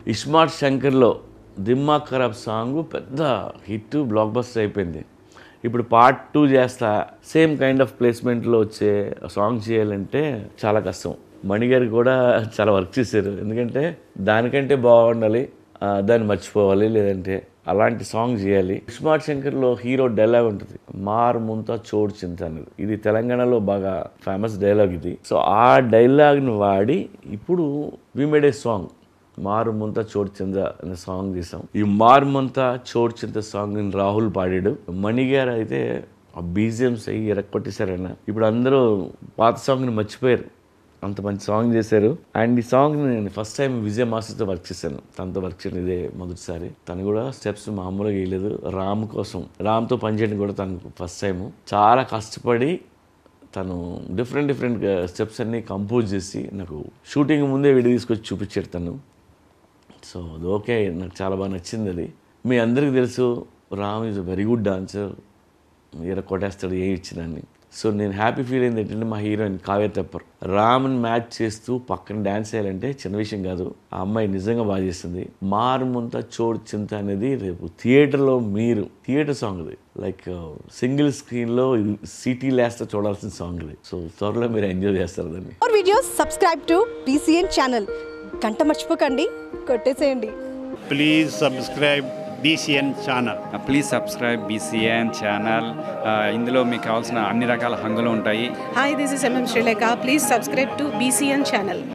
ఇస్మార్ట్ శంకర్లో దిమ్మా ఖరాబ్ సాంగ్ పెద్ద hit black blockbuster అయిపోయింది ఇప్పుడు పార్ట్ టూ చేస్తా సేమ్ కైండ్ ఆఫ్ ప్లేస్మెంట్లో వచ్చే సాంగ్ చేయాలంటే చాలా కష్టం మణిగారు కూడా చాలా వర్క్ చేశారు ఎందుకంటే దానికంటే బాగుండాలి ఆ, దాన్ని మర్చిపోవాలి లేదంటే అలాంటి సాంగ్ చేయాలి స్మార్ట్ శంకర్లో హీరో డైలాగ్ ఉంటుంది మార్ ముంతా చోడు చింత అనేది ఇది తెలంగాణలో బాగా ఫేమస్ డైలాగ్ ఇది సో ఆ డైలాగ్ని వాడి ఇప్పుడు వి మేడ్ ఏ సాంగ్ మారు ముంత చోటు చింద అనే సాంగ్ తీసాం ఈ మారు ముంత చోటు చింత సాంగ్ రాహుల్ పాడాడు మణి గారు అయితే ఆ బీజిఎంస్ అయ్యి ఎరక్కొట్టేశారన్న ఇప్పుడు అందరూ పాత సాంగ్ని మర్చిపోయారు అంత మంచి సాంగ్ చేశారు అండ్ ఈ సాంగ్ నేను ఫస్ట్ టైం విజయ్ మాస్టర్తో వర్క్ చేశాను తనతో వర్క్ చేయడం ఇదే మొదటిసారి తను కూడా స్టెప్స్ మామూలుగా వేయలేదు రామ్ కోసం రామ్తో పనిచేయడం కూడా తనకు ఫస్ట్ టైం చాలా కష్టపడి తను డిఫరెంట్ డిఫరెంట్ స్టెప్స్ అన్నీ కంపోజ్ చేసి నాకు షూటింగ్ ముందే వీడియో తీసుకొచ్చి చూపించాడు తను సో అది ఓకే నాకు చాలా బాగా నచ్చింది అది మీ అందరికీ తెలుసు Ram is very good dancer ఎర కొట్టేస్తాడు ఏ ఇచ్చినాన్ని సో నేను హ్యాపీ ఫీల్ అయింది ఏంటంటే మా హీరోయిన్ కావ్య తెప్పర్ రామ్ని మ్యాచ్ చేస్తూ పక్కన డ్యాన్స్ చేయాలంటే చిన్న విషయం కాదు ఆ అమ్మాయి నిజంగా బాగా చేసింది మారుముంత చోడు చింత అనేది రేపు థియేటర్లో మీరు థియేటర్ సాంగ్ ఇది లైక్ సింగిల్ స్క్రీన్లో సిటీ లాస్ట్ చూడాల్సిన సాంగ్ ఇది సో త్వరలో మీరు ఎంజాయ్ చేస్తారు దాన్ని more videos subscribe to BCN channel గంట మర్చిపోకండి కొట్టేసేయండి please subscribe BCN channel. Please subscribe BCN channel ఇందులో మీకు కావాల్సిన అన్ని రకాల హంగులు ఉంటాయి Hi, this is MM Sri Lanka. Please subscribe to BCN channel.